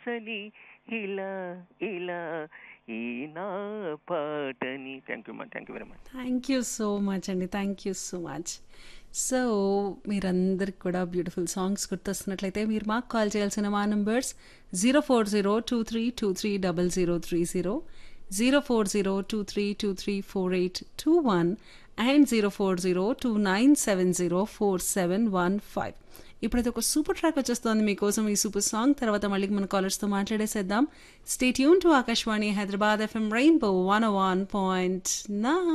సలి ఇలా ఇలా ఈ నా పాటని thank you thank you very much thank you so much అండి thank you so much so మీరందరికి కూడా బ్యూటిఫుల్ సాంగ్స్ గుర్తొస్తున్నట్లయితే మీరు మాకు కాల్ చేయాల్సిన మా numbers zero four zero two three two three double zero three zero zero four zero two three two three four eight two one and zero four zero two nine seven zero four seven one five ఇప్పుడైతే ఒక super track వచ్చేస్తుంది మీకోసం ఈ super song తర్వాత మళ్ళీ మన కాలర్స్తో మాట్లాడేసేద్దాం స్టేట్ యూన్ to Akashvani Hyderabad FM rainbow one one point నా